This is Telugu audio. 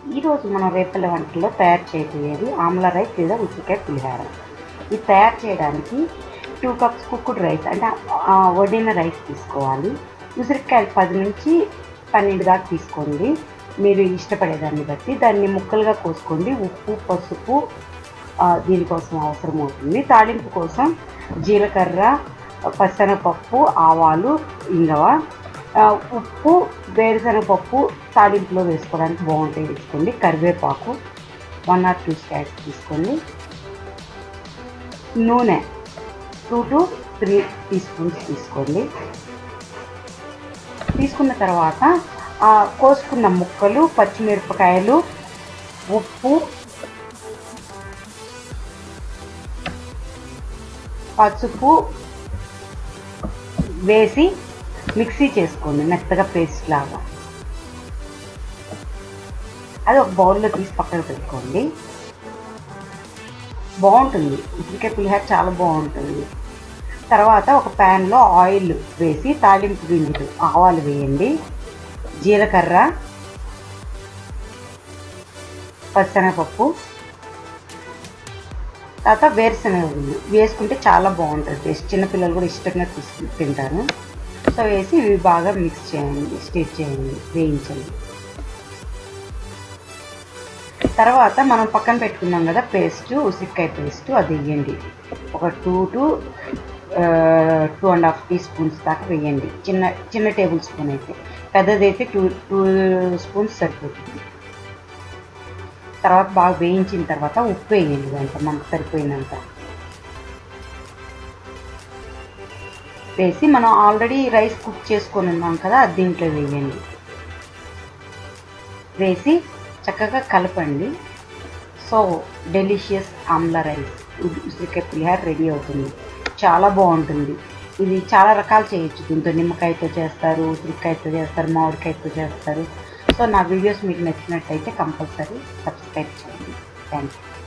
ఈరోజు మనం రేపల్ల వంటల్లో తయారు చేయబోయేది ఆమ్ల రైస్ లేదా ఉసిరికాయ పులిహార ఇది తయారు చేయడానికి టూ కప్స్ కుక్కుడ్ రైస్ అంటే ఆ, వడిన రైస్ తీసుకోవాలి ఉసిరికాయలు పది నుంచి పన్నెండు దాకా తీసుకోండి మీరు ఇష్టపడేదాన్ని బట్టి దాన్ని ముక్కలుగా కోసుకోండి ఉప్పు పసుపు ఆ, దీనికోసం అవసరం అవుతుంది తాలింపు కోసం జీలకర్ర పచ్చనపప్పు ఆవాలు ఇంగవ ఆ, ఉప్పు వేరుశనగపప్పు తాలింపులో వేసుకోవడానికి బాగుంటాయి తీసుకోండి కరివేపాకు వన్ ఆర్ టూ స్టాక్స్ తీసుకోండి నూనె two to three teaspoons తీసుకోండి తీసుకున్న తర్వాత ఆ కోసుకున్న ముక్కలు పచ్చిమిరపకాయలు ఉప్పు పసుపు వేసి మిక్సీ చేసుకోండి మెత్తగా పేస్ట్ లాగా అది ఒక బౌల్లో తీసి పక్కన పెట్టుకోండి బాగుంటుంది ఉసిరికాయ పులిహార చాలా బాగుంటుంది తర్వాత ఒక ప్యాన్లో ఆయిల్ వేసి తాలింపు గింజలు ఆవాలు వేయండి జీలకర్ర పచ్చనపప్పు తర్వాత వేరుశనగ గుళ్ళు వేసుకుంటే చాలా బాగుంటుంది టేస్ట్ చిన్నపిల్లలు కూడా ఇష్టంగా తీసుకు తింటారు సో వేసి ఇవి బాగా మిక్స్ చేయండి స్టిచ్ చేయండి వేయించండి తర్వాత మనం పక్కన పెట్టుకున్నాం కదా పేస్ట్ ఉసిరికాయ పేస్ట్ అది వేయండి ఒక two to two and half teaspoons దాకా వేయండి చిన్న చిన్న టేబుల్ స్పూన్ అయితే పెద్దదైతే టూ టూ స్పూన్స్ సరిపోతుంది తర్వాత బాగా వేయించిన తర్వాత ఉప్పు వేయండి దాంట్లో మనకు సరిపోయినంత వేసి మనం ఆల్రెడీ రైస్ కుక్ చేసుకొని ఉన్నాం కదా అది దీంట్లో వేయండి వేసి చక్కగా కలపండి సో డెలిషియస్ ఆమ్లా రైస్ ఉసిరికాయ పులిహార రెడీ అవుతుంది చాలా బాగుంటుంది ఇది చాలా రకాలు చేయొచ్చు దీంతో నిమ్మకాయతో చేస్తారు ఉసిరికాయతో చేస్తారు మామిడికాయతో చేస్తారు సో నా వీడియోస్ మీకు నచ్చినట్టయితే కంపల్సరీ సబ్స్క్రైబ్ చేయండి థ్యాంక్ యూ